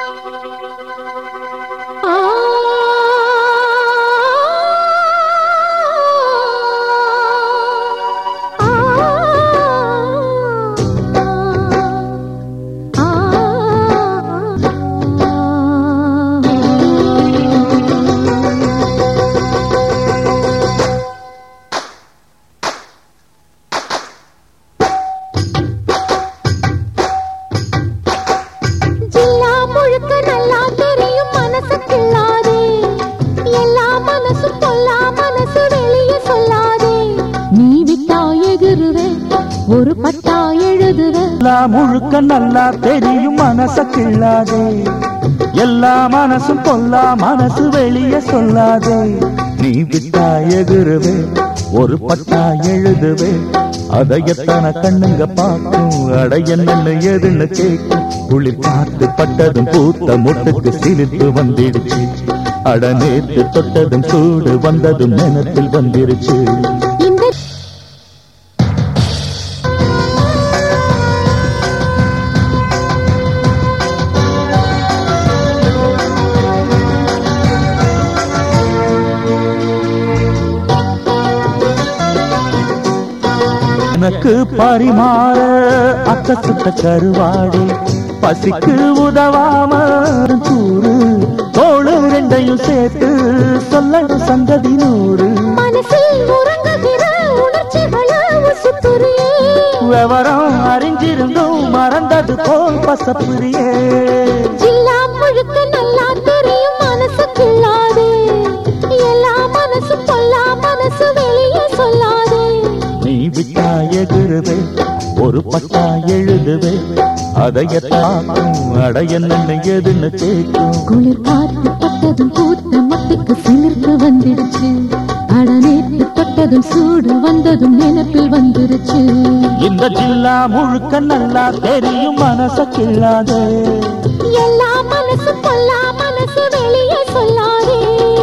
ஜில்லா முழுக்க நல்லா தெரியும் மனசு கிள்ளாதே எல்லா மனசும் பொல்லா மனசு வெளியே சொல்லாதே நீ விட்டா எகிருவே ஒரு பட்டா எழுதுவே எல்லா முழுக்க நல்லா தெரியும் மனச கிள்ளாதே எல்லா மனசும் பொல்லா மனசு வெளிய சொல்லாதே நீ விட்டா எதிருவே ஒரு பட்டா எழுதுவே அதை எத்தனை கண்ணுங்க பார்க்கும் அட என்னன்னு எதுன்னு கேட்கும் குளிர் காத்து பட்டதும் பூத்த முட்டுக்கு சிரித்து வந்துடுச்சு அட நேத்து தொட்டதும் சூடு வந்ததும் நினத்தில் வந்துருச்சு இந்த எனக்கு பரிமாற அக்கசுத்த கருவாடு பசிக்கு உதவாம கூறு தோಳು ரெண்டையும் சேர்த்து சொல்லணும் சங்கதி நூறு மனசில் உறங்குகிற உணர்ச்சிகளை உசுத்துறியே விவரம் அறிஞ்சிருந்தும் மறந்தது போல் பசப்புரியே ஜில்லா முழுக்க நல்லா தெரியும் மனசு கிள்ளாதே எல்லா மனசு பொல்லா மனசு வெளியே சொல்லாதே நீ விட்டா எதிருவே ஒரு பட்டா எழுதுவே அதைய தாக்கும் அட என்னன்னு எதுன்னு கேட்கும் குளிர் காத்து பட்டதும் பூத்த மொட்டுக்கு சிலிர்த்து வந்துடுச்சு அட நேத்து தொட்டதும் சூடு வந்ததும் நினைப்பில் வந்துருச்சு இந்த ஜில்லா முழுக்க நல்லா தெரியும் மனச கிள்ளாதே எல்லா மனசு பொல்லா மனசு வெளியே சொல்லாதே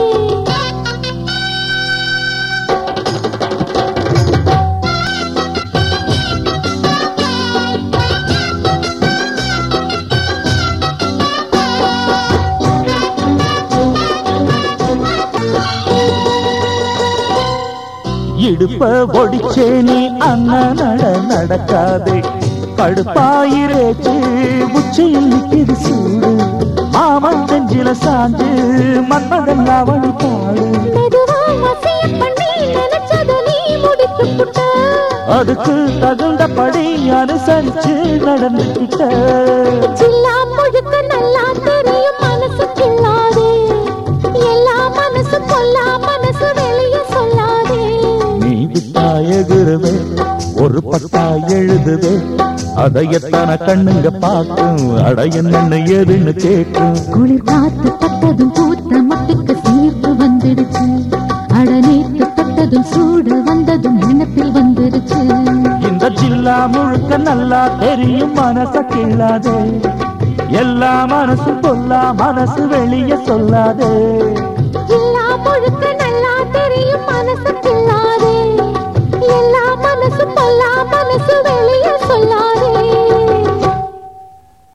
இடுப்ப ஒடிச்சே நீ அண்ணன் நட நடக்காதே கடுப்பாயிரேச்சு உச்சியில் நிக்கிது சூடு மாமன் செஞ்சில சாஞ்சு மன்மதன் அவனி பாடு மெதுவா வசிய பண்ணி நினைச்சது நீ முடித்து புட்ட அதுக்கு தகுந்தபடி அனுசரிச்சு நடந்துக்கிட்ட ஜில்லா முழுக்க நல்லா தெரியும் மனசு கிள்ளாதே எல்லா மனசு பொல்லா மனசு வெளியே சொல்லாதே நீ விட்டா எகுருவே ஒரு பட்டா எழுதுவே அதை எத்தனை கண்ணுங்க பார்க்கும் அட என்னன்னு எதுன்னு கேட்கும் குளிர் காத்து பட்டதும் பூத்த மொட்டுக்கு சீர்த்து வந்துடுச்சு அட நேத்து தொட்டதும் சூடு வந்ததும் நினைப்பில் வந்துருச்சு இந்த ஜில்லா முழுக்க நல்லா தெரியும் மனச கிள்ளாதே எல்லா மனசு பொல்லா மனசு வெளிய சொல்லாதே எல்லா முழுக்க நல்லா தெரியும் மனசு கிள்ளாதே எல்லா மனசு பொல்லா மனசு வெளியே சொல்லாதே